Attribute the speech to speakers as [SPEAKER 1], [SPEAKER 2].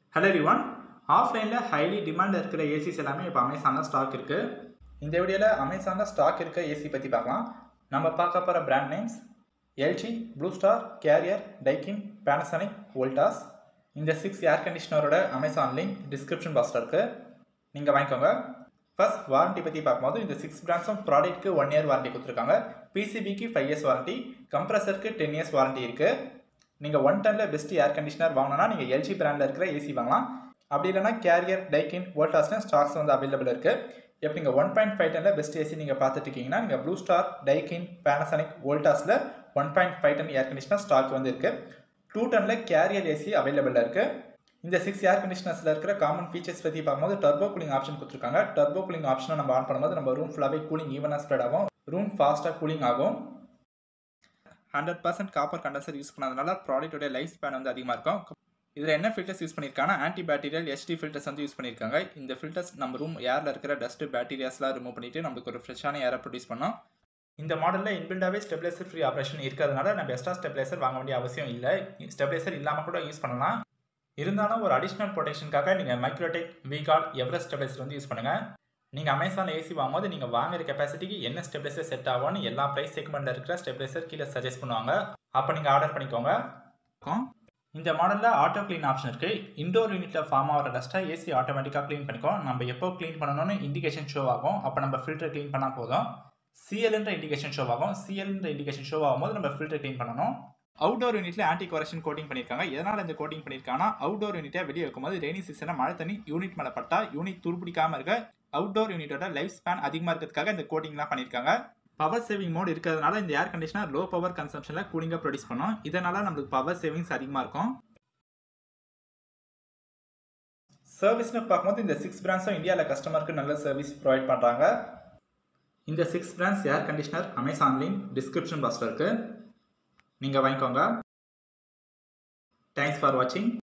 [SPEAKER 1] hello everyone ஆஃப்லைனில் highly demand இருக்கிற ACs எல்லாமே இப்போ அமேசானில் ஸ்டாக் இருக்குது இந்த வீடியோவில் அமேசானில் ஸ்டாக் இருக்க ஏசி பற்றி பார்க்கலாம் நம்ம பார்க்க போகிற brand names LG Blue Star Carrier Daikin Panasonic Voltas இந்த சிக்ஸ் ஏர் கண்டிஷனரோட அமேசான் லிங்க் டிஸ்கிரிப்ஷன் பாக்ஸில் இருக்குது நீங்கள் வாங்கிக்கோங்க ஃபர்ஸ்ட் வாரண்டி பற்றி பார்க்கும்போது இந்த சிக்ஸ் பிராண்ட்ஸும் ப்ராடக்ட்க்கு ஒன் இயர் வாரண்டி கொடுத்துருக்காங்க பிசிபிக்கு ஃபைவ் இயர்ஸ் வாரண்டி கம்ப்ரஸருக்கு டென் இயர்ஸ் வாரண்டி இருக்குது நீங்கள் ஒன் டனில் பெஸ்ட் ஏர் கண்டிஷனர் வாங்கினா நீங்கள் எல்ஜி பிராண்டில் இருக்கிற ஏசி வாங்கலாம் அப்படி இல்லைனா கேரியர் டைக்கின் வோல்டாஸ்னு ஸ்டாக்ஸ் வந்து அவைலபிள் இருக்குது இப்போ நீங்கள் ஒன் பாயிண்ட் ஃபைவ் டனில் பெஸ்ட் ஏசி நீங்கள் பார்த்துட்டு இருக்கீங்கன்னா நீங்கள் ப்ளூ ஸ்டார் டைக்கின் பேனசானிக் வோல்டாஸில் one point five ton air conditioner stock வந்து இருக்குது டூ டனில் கேரியர் ஏசி அவைலபிளாக இருக்குது இந்த சிக்ஸ் ஏர் கண்டிஷனர்ஸில் இருக்கிற காமன் ஃபீச்சர்ஸ் பற்றி பார்க்கும்போது டர்போ கூலிங் ஆப்ஷன் கொடுத்துருக்காங்க டர்போ கூலிங் ஆப்ஷனை நம்ம ஆன் பண்ணும்போது நம்ம ரூம் ஃபுல்லாகவே கூலிங் ஈவனாக ஸ்ப்ரெட் ஆகும் ரூம் ஃபாஸ்ட்டாக கூலிங் ஆகும் hundred percent copper condenser use பண்ணதுனால ப்ராடக்ட்டோட லைஃப் ஸ்பேன் வந்து அதிகமாக இருக்கும் இதில் என்ன ஃபில்டர்ஸ் யூஸ் பண்ணியிருக்காங்கன்னா ஆன்டி பேக்டீரியல் ஹெச்டி ஃபில்டர்ஸ் வந்து யூஸ் பண்ணியிருக்காங்க இந்த ஃபில்டர்ஸ் நம்ம ரூம் ஏரில் இருக்கிற டஸ்ட் பேக்டீரியாஸ்லாம் ரிமூவ் பண்ணிட்டு நம்மளுக்கு ஒரு ஃப்ரெஷ்ஷான ஏரை ப்ரொடியூஸ் பண்ணோம் இந்த மாடலில் இன்பில்டாகவே ஸ்டெபிலைசர் ஃப்ரீ ஆப்ரேஷன் இருக்கிறதுனால நம்ம எக்ஸ்ட்ரா ஸ்டெபிலைசர் வாங்க வேண்டிய அவசியம் இல்லை ஸ்டெபிலைசர் இல்லாமல் கூட யூஸ் பண்ணலாம் இருந்தாலும் ஒரு அடிஷ்னல் ப்ரொடெக்ஷனுக்காக நீங்கள் மைக்ரோடெக் விகார்ட் எவரெஸ்ட் ஸ்டெபிலைசர் வந்து யூஸ் பண்ணுங்கள் நீங்கள் அமேசானில் ஏசி வாங்கும்போது நீங்கள் வாங்குற கெப்பாசிட்டிக்கு என்ன ஸ்டெபிலைசர் செட் ஆகும்னு எல்லா ப்ரைஸ் செக்மெண்ட்டில் இருக்கிற ஸ்டெபிலைசர் கீழே சஜஸ்ட் பண்ணுவாங்க அப்போ நீங்கள் ஆர்டர் பண்ணிக்கோங்க இந்த மாடலில் ஆட்டோ க்ளீன் ஆப்ஷன் இருக்குது இண்டோர் யூனிட்டில் ஃபார்ம் ஆகிற டஸ்ட்டை ஏசி ஆட்டோமேட்டிக்காக க்ளீன் பண்ணிக்கும் நம்ம எப்போ க்ளீன் பண்ணணும்னு இண்டிகேஷன் ஷோ ஆகும் அப்போ நம்ம ஃபில்டர் க்ளீன் பண்ணால் போதும் சிஎல்ன்ற இண்டிகேஷன் ஷோ ஆகும் சிஎல்ன்ற இண்டிகேஷன் ஷோ ஆகும்போது நம்ம ஃபில்டர் க்ளீன் பண்ணணும் அவுடோர் யூனிட்ல ஆன்டி கொரக்ஷன் கோட்டிங் பண்ணியிருக்காங்க எதனால் இந்த கோட்டிங் பண்ணியிருக்காங்கன்னா அவுடோர் யூனிட்டை வெளியே வைக்கும்போது ரெய்னி சீசனில் மழை தண்ணி யூனிட் மேலே பட்டா யூனிட் துருப்பிடிக்காமல் இருக்க அவுட்டோர் யூனிட்டோட லைஃப் ஸ்பேன் அதிகமாக இருக்கிறதுக்காக இந்த கோட்டிங்லாம் பண்ணியிருக்காங்க பவர் சேவிங் மோட் இருக்கிறதுனால இந்த ஏர் கண்டிஷனர் லோ பவர் கன்சம்ஷனில் கூலிங்காக ப்ரொடியூஸ் பண்ணும் இதனால நம்மளுக்கு பவர் சேவிங்ஸ் அதிகமாக இருக்கும் சர்வீஸ்னு பார்க்கும்போது இந்த சிக்ஸ் பிராண்ட்ஸும் இந்தியாவில் கஸ்டமருக்கு நல்ல சர்வீஸ் ப்ரொவைட் பண்ணுறாங்க இந்த six brands air conditioner Amazon link description பாக்ஸில் இருக்குது நீங்கள் வாங்கிக்கோங்க தேங்க்ஸ் ஃபார் வாட்சிங்